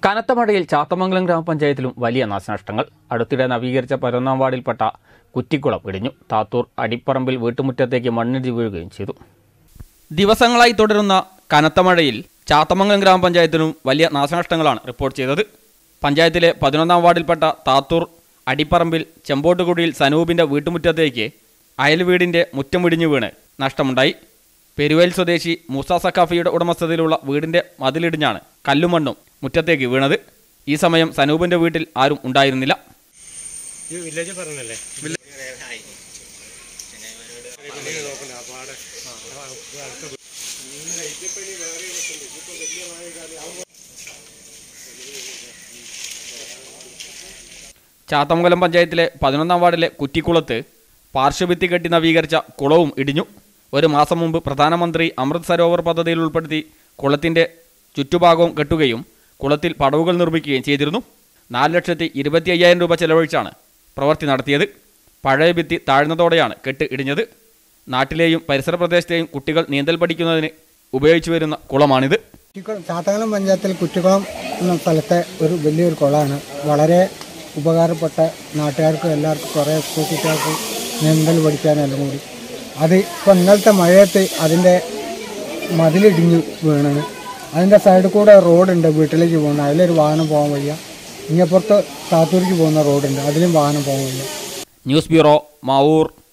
കനത്ത മഴയിൽ ചാത്തമംഗലം ഗ്രാമപഞ്ചായത്തിലും വലിയ നാശനഷ്ടങ്ങൾ അടുത്തിടെ നവീകരിച്ച പതിനൊന്നാം വാർഡിൽപ്പെട്ട കുറ്റിക്കുളം ഇടിഞ്ഞു താത്തൂർ അടിപ്പറമ്പിൽ വീട്ടുമുറ്റത്തേക്ക് മണ്ണിടിച്ച് വീഴുകയും ചെയ്തു ദിവസങ്ങളായി തുടരുന്ന കനത്ത മഴയിൽ ചാത്തമംഗലം ഗ്രാമപഞ്ചായത്തിനും വലിയ നാശനഷ്ടങ്ങളാണ് റിപ്പോർട്ട് ചെയ്തത് പഞ്ചായത്തിലെ പതിനൊന്നാം വാർഡിൽപ്പെട്ട താത്തൂർ അടിപ്പറമ്പിൽ ചെമ്പോട്ടുകുടിയിൽ സനൂപിന്റെ വീട്ടുമുറ്റത്തേക്ക് അയൽ വീടിന്റെ മുറ്റമിടിഞ്ഞു വീണ് നഷ്ടമുണ്ടായി പെരുവയൽ സ്വദേശി മൂസ സക്കാഫിയുടെ ഉടമസ്ഥതയിലുള്ള വീടിന്റെ മതിലിടിഞ്ഞാണ് കല്ലുമണ്ണും മുറ്റത്തേക്ക് വീണത് ഈ സമയം സനൂപിന്റെ വീട്ടിൽ ആരും ഉണ്ടായിരുന്നില്ല ഈ വില്ലേജ് പറഞ്ഞല്ലേ ചാത്തമംഗലം പഞ്ചായത്തിലെ പതിനൊന്നാം വാർഡിലെ കുറ്റിക്കുളത്ത് പാർശ്വഭിത്തി കെട്ടി നവീകരിച്ച കുളവും ഇടിഞ്ഞു ഒരു മാസം മുമ്പ് പ്രധാനമന്ത്രി അമൃത് സരോവർ പദ്ധതിയിൽ ഉൾപ്പെടുത്തി കുളത്തിന്റെ ചുറ്റുഭാഗവും കെട്ടുകയും കുളത്തിൽ പടവുകൾ നിർമ്മിക്കുകയും ചെയ്തിരുന്നു നാല് ലക്ഷത്തി ഇരുപത്തി അയ്യായിരം രൂപ ചെലവഴിച്ചാണ് പ്രവൃത്തി നടത്തിയത് പഴയ ഭിത്തി താഴ്ന്നതോടെയാണ് കെട്ട് ഇടിഞ്ഞത് നാട്ടിലെയും പരിസര പ്രദേശത്തെയും കുട്ടികൾ നീന്തൽ പഠിക്കുന്നതിന് ഉപയോഗിച്ചു വരുന്ന കുളമാണിത് കുറ്റിക്കുളം ചാത്തകലം പഞ്ചായത്തിൽ കുറ്റിക്കുളം എന്ന സ്ഥലത്തെ ഒരു വലിയൊരു കുളമാണ് വളരെ ഉപകാരപ്പെട്ട നാട്ടുകാർക്കും എല്ലാവർക്കും കുറേ സ്കൂൾ കുട്ടികൾക്ക് നീന്തൽ പഠിക്കാനെല്ലാം കൂടി അത് ഇപ്പം ഇന്നലത്തെ മഴയത്ത് അതിൻ്റെ മതിലിടിഞ്ഞ് വീണാണ് അതിൻ്റെ സൈഡിൽ കൂടെ റോഡുണ്ട് വീട്ടിലേക്ക് പോകുന്ന അതിലൊരു വാഹനം പോകാൻ വയ്യ ഇങ്ങപ്പുറത്ത് താത്തൂരിക്ക് പോകുന്ന റോഡുണ്ട് അതിലും വാഹനം പോകാൻ വയ്യ ന്യൂസ് ബ്യൂറോ മാവൂർ